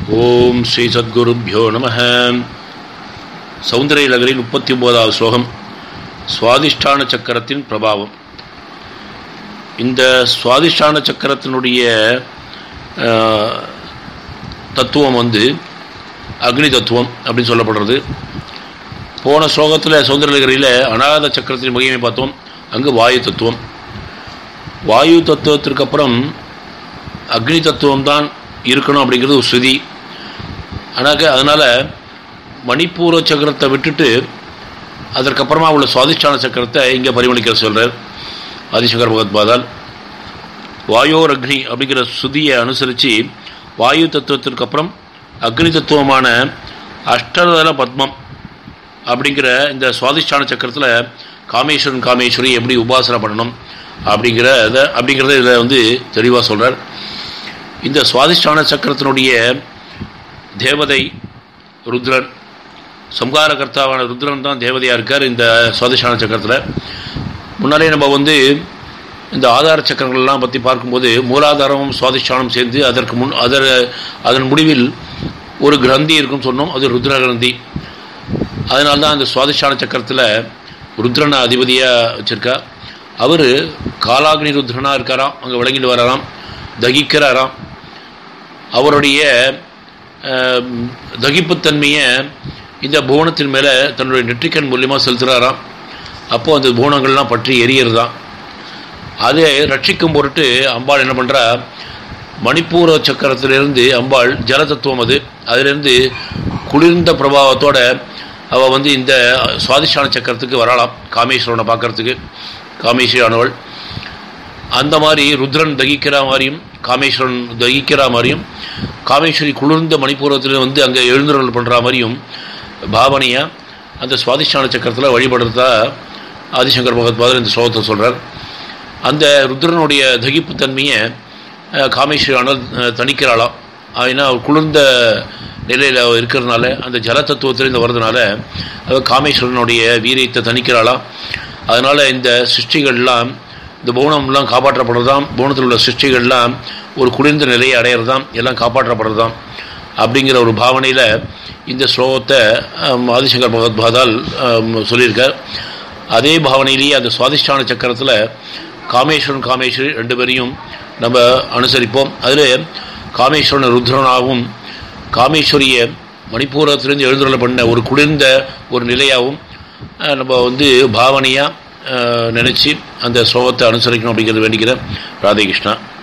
ஓம் ஸ்ரீ சத்குருப்யோ நம சௌந்தரிய நகரின் முப்பத்தி ஒன்பதாவது ஸ்லோகம் சுவாதிஷ்டான சக்கரத்தின் பிரபாவம் இந்த சுவாதிஷ்டான சக்கரத்தினுடைய ஆஹ், தத்துவம் வந்து அக்னி தத்துவம் அப்படின்னு சொல்லப்படுறது போன ஸ்லோகத்தில் சௌந்தரநகரியில் அநாத சக்கரத்தின் மகிமை பார்த்தோம் அங்கு வாயு தத்துவம் வாயு தத்துவத்திற்கு அப்புறம் அக்னி தத்துவம் தான் இருக்கணும் அப்படிங்கிறது ஒரு ஸ்ருதி ஆனாக்க அதனால் மணிப்பூர சக்கரத்தை விட்டுட்டு அதற்கப்புறமா உள்ள சுவாதிஷ்டான சக்கரத்தை இங்கே பரிமளிக்க சொல்கிறார் ஆதிசங்கர் பகவத்பாதால் வாயோர் அக்னி அப்படிங்கிற ஸ்ருதியை அனுசரித்து வாயு தத்துவத்திற்கு அப்புறம் அக்னி தத்துவமான அஷ்டதல பத்மம் அப்படிங்கிற இந்த சுவாதிஷ்டான சக்கரத்தில் காமேஸ்வரன் காமேஸ்வரி எப்படி உபாசனை பண்ணணும் அப்படிங்கிற இதை அப்படிங்கிறத இதில் வந்து தெளிவாக சொல்கிறார் இந்த சுவாதிஷ்டான சக்கரத்தினுடைய தேவதை ருத்ரன் சம்ஹாரகர்த்தாவான ருத்ரன் தான் தேவதையாக இருக்கார் இந்த சுவாதிஷ்டான சக்கரத்தில் முன்னாலே நம்ம வந்து இந்த ஆதார சக்கரங்கள்லாம் பற்றி பார்க்கும்போது மூலாதாரமும் சுவாதிஷ்டானம் சேர்ந்து அதற்கு முன் அதர் அதன் முடிவில் ஒரு கிரந்தி இருக்குன்னு சொன்னோம் அது ருத்ர கிரந்தி அதனால தான் அந்த சுவாதிஷ்டான சக்கரத்தில் ருத்ரனை அதிபதியாக வச்சுருக்கா அவர் காலாக்னி ருத்ரனாக இருக்காராம் அங்கே விளங்கிட்டு வராராம் தகிக்கிறாராம் அவருடைய அஹ், தகிப்புத்தன்மையை இந்த புவனத்தின் மேலே தன்னுடைய நெற்றிக்கண் மூலியமாக செலுத்துகிறாராம் அப்போது அந்த புவனங்கள்லாம் பற்றி எரியறதாம் அதை ரட்சிக்கும் பொருட்டு அம்பாள் என்ன பண்ணுறா மணிப்பூர சக்கரத்திலிருந்து அம்பாள் ஜலதத்துவம் அது அதிலிருந்து குளிர்ந்த பிரபாவத்தோட அவள் வந்து இந்த சுவாதிஷ்டான சக்கரத்துக்கு வரலாம் காமேஸ்வரனை பார்க்கறதுக்கு காமேஸ்வரியானவள் அந்த மாதிரி ருத்ரன் தகிக்கிற மாதிரியும் காமேஸ்வரன் தகிக்கிற மாதிரியும் காமேஸ்வரி குளிர்ந்த மணிப்பூரத்தில் வந்து அங்கே எழுந்துருள் பண்ணுற மாதிரியும் பாவனையாக அந்த சுவாதிஷ்டான சக்கரத்தில் வழிபடுறதா ஆதிசங்கர் பகவத்பாதர் இந்த ஸ்லோகத்தை சொல்கிறார் அந்த ருத்ரனுடைய தகிப்பு தன்மையை அஹ், காமேஸ்வரியானால் அஹ், தணிக்கிறாளாம் ஏன்னா அவர் குளிர்ந்த நிலையில் அவ இருக்கிறதுனால அந்த ஜல தத்துவத்திலிருந்து வர்றதுனால அவள் காமேஸ்வரனுடைய வீரியத்தை தணிக்கிறாளாம் அதனால் இந்த சிருஷ்டிகள்லாம் இந்த புவனம்லாம் காப்பாற்றப்படுறதாம் புவனத்தில் உள்ள சிருஷ்டிகள்லாம் ஒரு குளிர்ந்த நிலையை அடையிறதாம் எல்லாம் காப்பாற்றப்படுறதாம் அப்படிங்கிற ஒரு பாவனையில் இந்த ஸ்லோகத்தை ஆம், ஆதிசங்கர் பகவத்பாதால் ஆம், சொல்லியிருக்கார் அதே பாவனையிலேயே அந்த சுவாதிஷ்டான சக்கரத்தில் காமேஸ்வரன் காமேஸ்வரி ரெண்டு பேரையும் நம்ம அனுசரிப்போம் அதில் காமேஸ்வரன் ருத்ரனாகவும் காமேஸ்வரியை மணிப்பூரத்திலிருந்து எழுந்துள்ள பண்ண ஒரு குளிர்ந்த ஒரு நிலையாகவும் அஹ், நம்ம வந்து பாவனையாக நினச்சி அந்த ஸ்லோகத்தை அனுசரிக்கணும் அப்படிங்கிறது வேண்டிக்கிறேன் ராதே கிருஷ்ணா